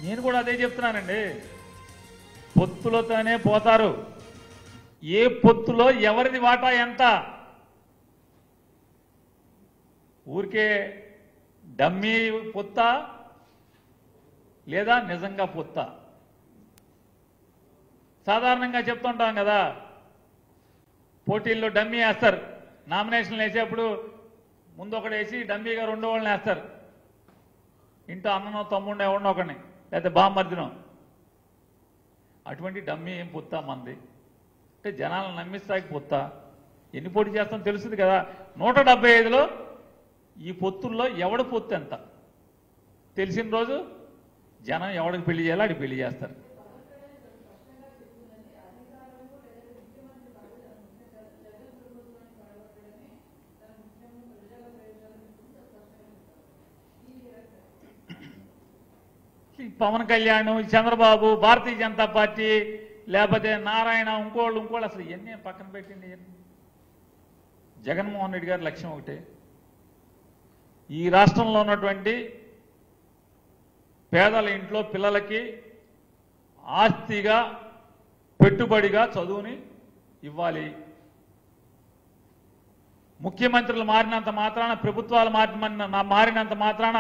నేను కూడా అదే చెప్తున్నానండి పొత్తులతోనే పోతారు ఏ పొత్తులో ఎవరిది వాటా ఎంత ఊరికే డమ్మీ పొత్త లేదా నిజంగా పొత్త సాధారణంగా చెప్తుంటాం కదా పోటీల్లో డమ్మీ వేస్తారు నామినేషన్లు వేసేప్పుడు ముందు ఒకటి వేసి డమ్మీగా రెండో వాళ్ళని వేస్తారు ఇంట్లో అన్ననో తమ్ముడినో ఎవరినో ఒకడిని లేకపోతే బామ్మర్దినో అటువంటి డమ్మీ ఏం పొత్తా మంది అంటే జనాలను నమ్మిస్తాకి పొత్తా ఎన్ని పోటీ చేస్తాం తెలుస్తుంది కదా నూట డెబ్బై ఐదులో ఈ పొత్తుల్లో ఎవడ పొత్తు ఎంత తెలిసిన రోజు జనం ఎవడికి పెళ్లి చేయాలో అడిగి పెళ్లి చేస్తారు ఈ పవన్ కళ్యాణ్ ఈ చంద్రబాబు భారతీయ జనతా పార్టీ లేకపోతే నారాయణ ఇంకోళ్ళు ఇంకోళ్ళు అసలు ఇవన్నీ పక్కన పెట్టింది ఇవన్నీ. జగన్మోహన్ రెడ్డి గారి లక్ష్యం ఒకటే ఈ రాష్ట్రంలో ఉన్నటువంటి పేదల ఇంట్లో పిల్లలకి ఆస్తిగా పెట్టుబడిగా చదువుని ఇవ్వాలి ముఖ్యమంత్రులు మారినంత మాత్రాన ప్రభుత్వాలు మారి మారినంత మాత్రాన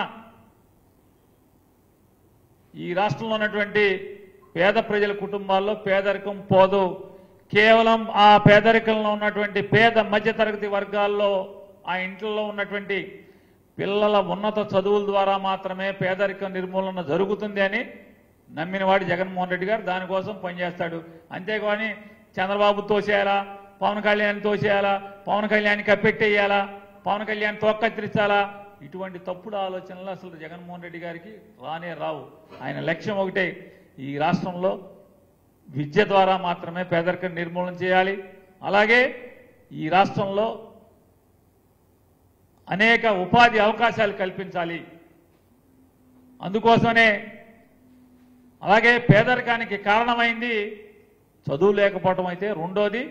ఈ రాష్ట్రంలో ఉన్నటువంటి పేద ప్రజల కుటుంబాల్లో పేదరికం పోదు కేవలం ఆ పేదరికంలో ఉన్నటువంటి పేద మధ్యతరగతి వర్గాల్లో ఆ ఇంట్లో ఉన్నటువంటి పిల్లల ఉన్నత చదువుల ద్వారా మాత్రమే పేదరికం నిర్మూలన జరుగుతుంది అని నమ్మినవాడు జగన్మోహన్ రెడ్డి గారు దానికోసం పనిచేస్తాడు అంతేగాని చంద్రబాబు తోసేయాలా పవన్ కళ్యాణ్ తోసేయాలా పవన్ కళ్యాణ్ కప్పెట్టేయాలా పవన్ కళ్యాణ్ తోక్కత్తిరించాలా ఇటువంటి తప్పుడు ఆలోచనలు అసలు జగన్మోహన్ రెడ్డి గారికి రానే రావు ఆయన లక్ష్యం ఒకటే ఈ రాష్ట్రంలో విద్య ద్వారా మాత్రమే పేదరికం నిర్మూలన చేయాలి అలాగే ఈ రాష్ట్రంలో అనేక ఉపాధి అవకాశాలు కల్పించాలి అందుకోసమే అలాగే పేదరికానికి కారణమైంది చదువు లేకపోవటం అయితే రెండోది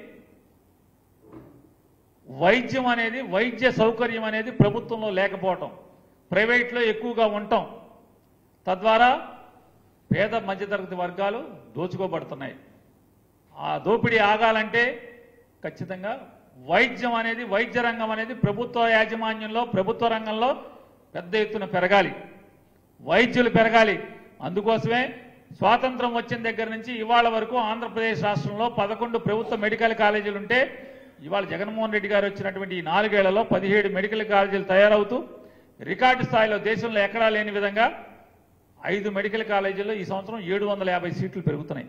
వైద్యం అనేది వైద్య సౌకర్యం అనేది ప్రభుత్వంలో లేకపోవటం ప్రైవేట్లో ఎక్కువగా ఉండటం తద్వారా పేద మధ్యతరగతి వర్గాలు దోచుకోబడుతున్నాయి ఆ దోపిడీ ఆగాలంటే ఖచ్చితంగా వైద్యం అనేది వైద్య రంగం అనేది ప్రభుత్వ యాజమాన్యంలో ప్రభుత్వ రంగంలో పెద్ద ఎత్తున పెరగాలి వైద్యులు పెరగాలి అందుకోసమే స్వాతంత్రం వచ్చిన దగ్గర నుంచి ఇవాళ వరకు ఆంధ్రప్రదేశ్ రాష్ట్రంలో పదకొండు ప్రభుత్వ మెడికల్ కాలేజీలు ఉంటే ఇవాళ జగన్మోహన్ రెడ్డి గారు వచ్చినటువంటి ఈ నాలుగేళ్లలో పదిహేడు మెడికల్ కాలేజీలు తయారవుతూ రికార్డు స్థాయిలో దేశంలో ఎక్కడా లేని విధంగా ఐదు మెడికల్ కాలేజీల్లో ఈ సంవత్సరం ఏడు వందల యాభై సీట్లు పెరుగుతున్నాయి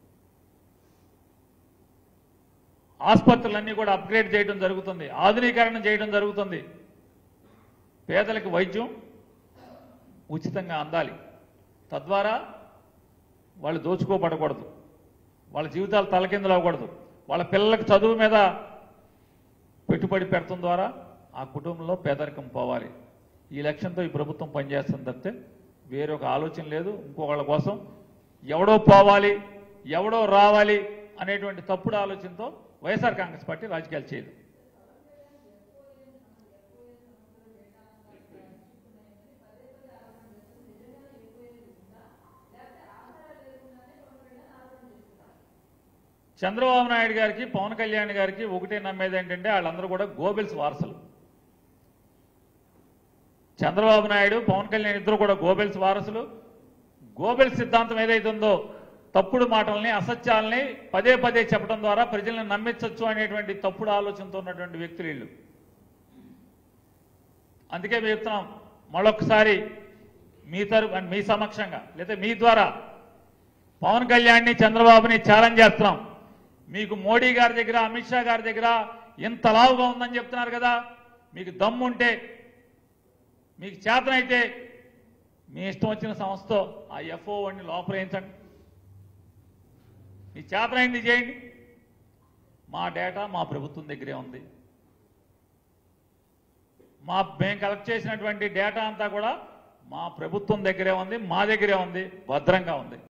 ఆసుపత్రులన్నీ కూడా అప్గ్రేడ్ చేయడం జరుగుతుంది ఆధునీకరణ చేయడం జరుగుతుంది పేదలకు వైద్యం ఉచితంగా అందాలి తద్వారా వాళ్ళు దోచుకోబడకూడదు వాళ్ళ జీవితాలు తలకిందులవ్వకూడదు వాళ్ళ పిల్లలకు చదువు మీద పెట్టుబడి పెడతం ద్వారా ఆ కుటుంబంలో పేదరికం పోవాలి ఈ లక్ష్యంతో ఈ ప్రభుత్వం పనిచేస్తుంది తప్పితే వేరొక ఆలోచన లేదు ఇంకొకళ్ళ కోసం ఎవడో పోవాలి ఎవడో రావాలి అనేటువంటి తప్పుడు ఆలోచనతో వైఎస్ఆర్ కాంగ్రెస్ పార్టీ రాజకీయాలు చేయదు చంద్రబాబు నాయుడు గారికి పవన్ కళ్యాణ్ గారికి ఒకటే నమ్మేది ఏంటంటే వాళ్ళందరూ కూడా గోబెల్స్ వారసులు చంద్రబాబు నాయుడు పవన్ కళ్యాణ్ ఇద్దరు కూడా గోబెల్స్ వారసులు గోబెల్స్ సిద్ధాంతం ఏదైతే ఉందో తప్పుడు మాటల్ని అసత్యాల్ని పదే పదే చెప్పడం ద్వారా ప్రజల్ని నమ్మించవచ్చు అనేటువంటి తప్పుడు ఆలోచనతో ఉన్నటువంటి వ్యక్తులు వీళ్ళు అందుకే మేము చెప్తున్నాం మరొకసారి మీ తరపు మీ సమక్షంగా లేదా మీ ద్వారా పవన్ కళ్యాణ్ని చంద్రబాబుని ఛాలెంజ్ చేస్తున్నాం మీకు మోడీ గారి దగ్గర అమిత్ షా గారి దగ్గర ఇంత లావుగా ఉందని చెప్తున్నారు కదా మీకు దమ్ముంటే మీకు చేతనైతే మీ ఇష్టం వచ్చిన సంస్థతో ఆ ఎఫ్ఓ వాడిని లోపలేయించండి మీ చేతనైంది చేయండి మా డేటా మా ప్రభుత్వం దగ్గరే ఉంది మా మేము కలెక్ట్ చేసినటువంటి డేటా అంతా కూడా మా ప్రభుత్వం దగ్గరే ఉంది మా దగ్గరే ఉంది భద్రంగా ఉంది